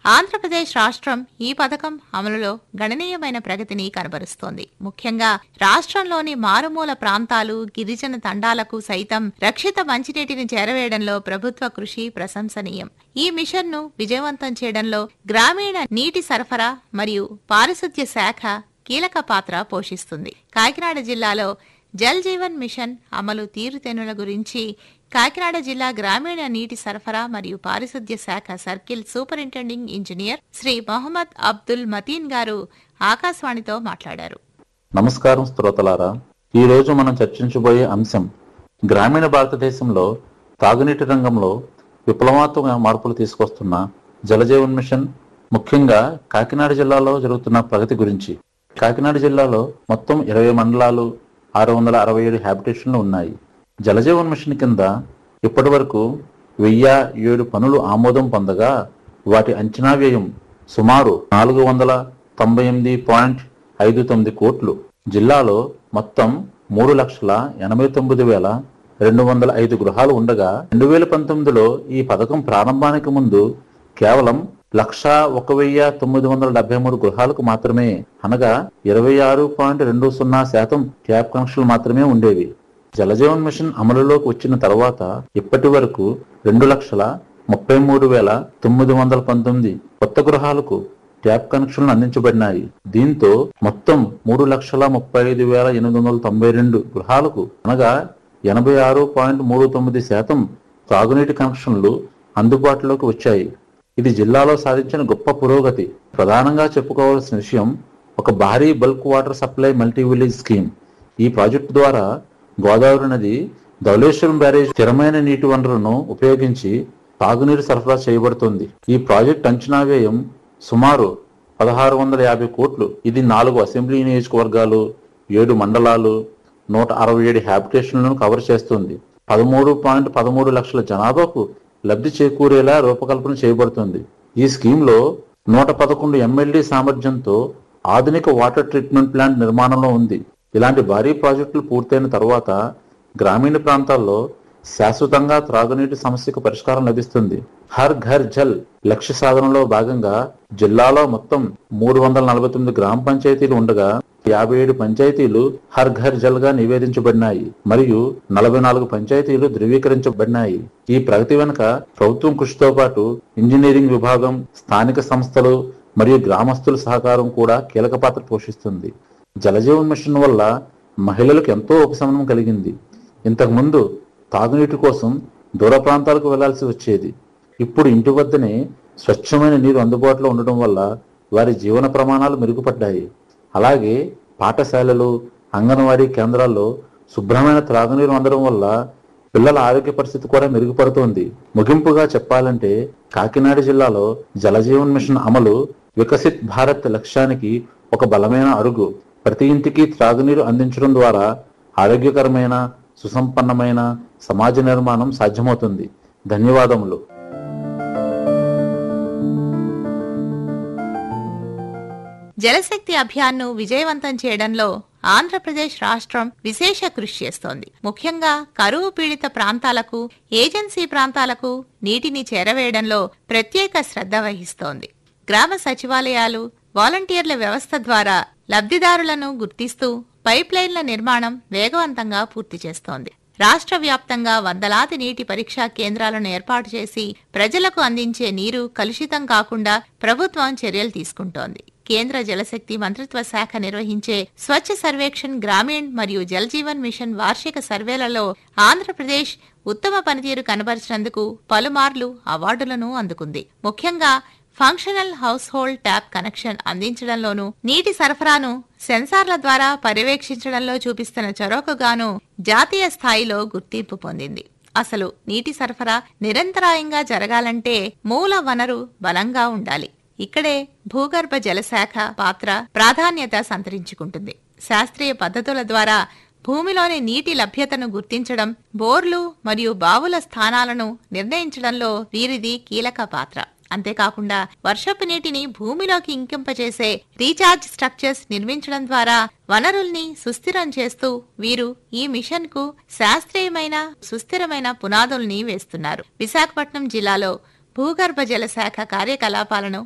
ఆంధ్రప్రదేశ్ రాష్ట్రం ఈ పథకం అమలులో గణనీయమైన ప్రగతిని కనబరుస్తోంది ముఖ్యంగా రాష్ట్రంలోని మారుమూల ప్రాంతాలు గిరిజన తండాలకు సైతం రక్షిత మంచినీటిని చేరవేయడంలో ప్రభుత్వ కృషి ప్రశంసనీయం ఈ మిషన్ను విజయవంతం చేయడంలో గ్రామీణ నీటి సరఫరా మరియు పారిశుద్ధ్య శాఖ కీలక పాత్ర పోషిస్తుంది కాకినాడ జిల్లాలో జల్ జీవన్ మిషన్ అమలు తీరుతెన్నుల గురించి కాకినాడ జిల్లా గ్రామీణ నీటి సరఫరా మరియు పారిశుద్ధ్య శాఖ circle superintending engineer Shri Mohammed Abdul Matheen garu ఆకాశవాణితో మాట్లాడారు నమస్కారం శ్రోతలారా ఈ రోజు మనం చర్చించబోయే అంశం గ్రామీణ భారతదేశంలో తాగునీటి రంగంలో విప్లవాత్మక మార్పులు తీసుకొస్తున్న జలజీవన్ మిషన్ ముఖ్యంగా కాకినాడ జిల్లాలో జరుగుతున్న ప్రగతి గురించి కాకినాడ జిల్లాలో మొత్తం ఇరవై మండలాలు ఆరు వందల అరవై ఏడు హ్యాబిటేషన్లు ఉన్నాయి జలజీవన్ మిషన్ కింద ఇప్పటి వరకు వెయ్యి ఏడు పనులు ఆమోదం పొందగా వాటి అంచనా వ్యయం సుమారు నాలుగు వందల తొంభై ఎనిమిది పాయింట్ ఐదు తొమ్మిది కోట్లు జిల్లాలో మొత్తం మూడు లక్షల ఎనభై తొమ్మిది వేల రెండు వందల ఐదు గృహాలు ఉండగా రెండు వేల పంతొమ్మిదిలో ఈ పథకం ప్రారంభానికి ముందు కేవలం లక్ష ఒక వెయ్యి తొమ్మిది వందల డెబ్బై మూడు గృహాలకు మాత్రమే అనగా ఇరవై ఆరు పాయింట్ రెండు సున్నా శాతం ట్యాప్ కనెక్షన్లు మాత్రమే ఉండేవి జలజీవన్ మిషన్ అమలులోకి వచ్చిన తర్వాత ఇప్పటి వరకు రెండు లక్షల ముప్పై మూడు వేల తొమ్మిది వందల పంతొమ్మిది కొత్త గృహాలకు ట్యాప్ కనెక్షన్లు అందించబడినాయి దీంతో మొత్తం మూడు లక్షల ముప్పై ఐదు వేల ఎనిమిది వందల తొంభై రెండు గృహాలకు అనగా ఎనభై ఆరు పాయింట్ మూడు తొమ్మిది శాతం త్రాగునీటి కనెక్షన్లు అందుబాటులోకి వచ్చాయి ఇది జిల్లాలో సాధించిన గొప్ప పురోగతి ప్రధానంగా చెప్పుకోవాల్సిన విషయం ఒక భారీ bulk water supply multi village scheme ఈ ప్రాజెక్టు ద్వారా గోదావరి నది ధవళేశ్వరం బ్యారేజ్ స్థిరమైన నీటి వనరులను ఉపయోగించి తాగునీరు సరఫరా చేయబడుతుంది ఈ ప్రాజెక్ట్ అంచనా వ్యయం సుమారు పదహారు వందల యాభై కోట్లు ఇది నాలుగు అసెంబ్లీ నియోజకవర్గాలు ఏడు మండలాలు నూట అరవై ఏడు హ్యాబిటేషన్లను కవర్ చేస్తుంది పదమూడు పాయింట్ పదమూడు లక్షల జనాభాకు లబ్ధి చేకూరేలా రూపకల్పన చేయబడుతుంది ఈ స్కీమ్లో నూట పదకొండు ఎమ్మెల్యే సామర్థ్యంతో ఆధునిక వాటర్ ట్రీట్మెంట్ ప్లాంట్ నిర్మాణంలో ఉంది ఇలాంటి భారీ ప్రాజెక్టులు పూర్తయిన తర్వాత గ్రామీణ ప్రాంతాల్లో శాశ్వతంగా త్రాగునీటి సమస్యకు పరిష్కారం లభిస్తుంది హర్ ఘర్ జల్ లక్ష్య సాధనలో భాగంగా జిల్లాలో మొత్తం మూడు వందల నలభై తొమ్మిది గ్రామ పంచాయతీలు ఉండగా యాభై ఏడు పంచాయతీలు హర్ ఘర్ జల్ గా నివేదించబడినాయి మరియు నలభై నాలుగు పంచాయతీలు ధృవీకరించబడినాయి ఈ ప్రగతి వెనుక ప్రభుత్వం కృషితో పాటు ఇంజనీరింగ్ విభాగం స్థానిక సంస్థలు మరియు గ్రామస్తుల సహకారం కూడా కీలక పాత్ర పోషిస్తుంది జలజీవన్ మిషన్ వల్ల మహిళలకు ఎంతో ఉపశమనం కలిగింది ఇంతకుముందు తాగునీటి కోసం దూర ప్రాంతాలకు వెళ్లాల్సి వచ్చేది ఇప్పుడు ఇంటి వద్దనే స్వచ్ఛమైన నీరు అందుబాటులో ఉండడం వల్ల వారి జీవన ప్రమాణాలు మెరుగుపడ్డాయి అలాగే పాఠశాలలు అంగన్వాడీ కేంద్రాల్లో శుభ్రమైన త్రాగునీరు అందడం వల్ల పిల్లల ఆరోగ్య పరిస్థితి కూడా మెరుగుపడుతోంది ముగింపుగా చెప్పాలంటే కాకినాడ జిల్లాలో జలజీవన్ మిషన్ అమలు వికసిత్ భారత్ లక్ష్యానికి ఒక బలమైన అడుగు ప్రతి ఇంటికి త్రాగునీరు అందించడం ద్వారా ఆరోగ్యకరమైన సుసంపన్నమైన సమాజ నిర్మాణం సాధ్యమవుతుంది ధన్యవాదములు జలశక్తి అభియాన్ను విజయవంతం చేయడంలో ఆంధ్రప్రదేశ్ రాష్ట్రం విశేష కృషి చేస్తోంది ముఖ్యంగా కరువు పీడిత ప్రాంతాలకు ఏజెన్సీ ప్రాంతాలకు నీటిని చేరవేయడంలో ప్రత్యేక శ్రద్ధ వహిస్తోంది గ్రామ సచివాలయాలు వాలంటీర్ల వ్యవస్థ ద్వారా లబ్ధిదారులను గుర్తిస్తూ పైప్ లైన్ల నిర్మాణం వేగవంతంగా పూర్తి చేస్తోంది రాష్ట్ర వ్యాప్తంగా వందలాది నీటి పరీక్షా కేంద్రాలను ఏర్పాటు చేసి ప్రజలకు అందించే నీరు కలుషితం కాకుండా ప్రభుత్వం చర్యలు తీసుకుంటోంది కేంద్ర జలశక్తి మంత్రిత్వ శాఖ నిర్వహించే స్వచ్ఛ సర్వేక్షణ్ గ్రామీణ్ మరియు జల్ జీవన్ మిషన్ వార్షిక సర్వేలలో ఆంధ్రప్రదేశ్ ఉత్తమ పనితీరు కనబరిచినందుకు పలుమార్లు అవార్డులను అందుకుంది ముఖ్యంగా functional household tap connection అందించడంలోనూ నీటి సరఫరాను సెన్సార్ల ద్వారా పర్యవేక్షించడంలో చూపిస్తున్న చొరవకుగాను జాతీయ స్థాయిలో గుర్తింపు పొందింది అసలు నీటి సరఫరా నిరంతరాయంగా జరగాలంటే మూల వనరు బలంగా ఉండాలి ఇక్కడే భూగర్భ జలశాఖ పాత్ర ప్రాధాన్యత సంతరించుకుంటుంది శాస్త్రీయ పద్ధతుల ద్వారా భూమిలోని నీటి లభ్యతను గుర్తించడం బోర్లు మరియు బావుల స్థానాలను నిర్ణయించడంలో వీరిది కీలక పాత్ర అంతేకాకుండా వర్షపు నీటిని భూమిలోకి ఇంకింపచేసే రీఛార్జ్ స్ట్రక్చర్స్ నిర్మించడం ద్వారా వనరుల్ని సుస్థిరం చేస్తూ వీరు ఈ మిషన్ కు శాస్త్రీయమైన సుస్థిరమైన పునాదుల్ని వేస్తున్నారు విశాఖపట్నం జిల్లాలో భూగర్భ జల శాఖ కార్యకలాపాలను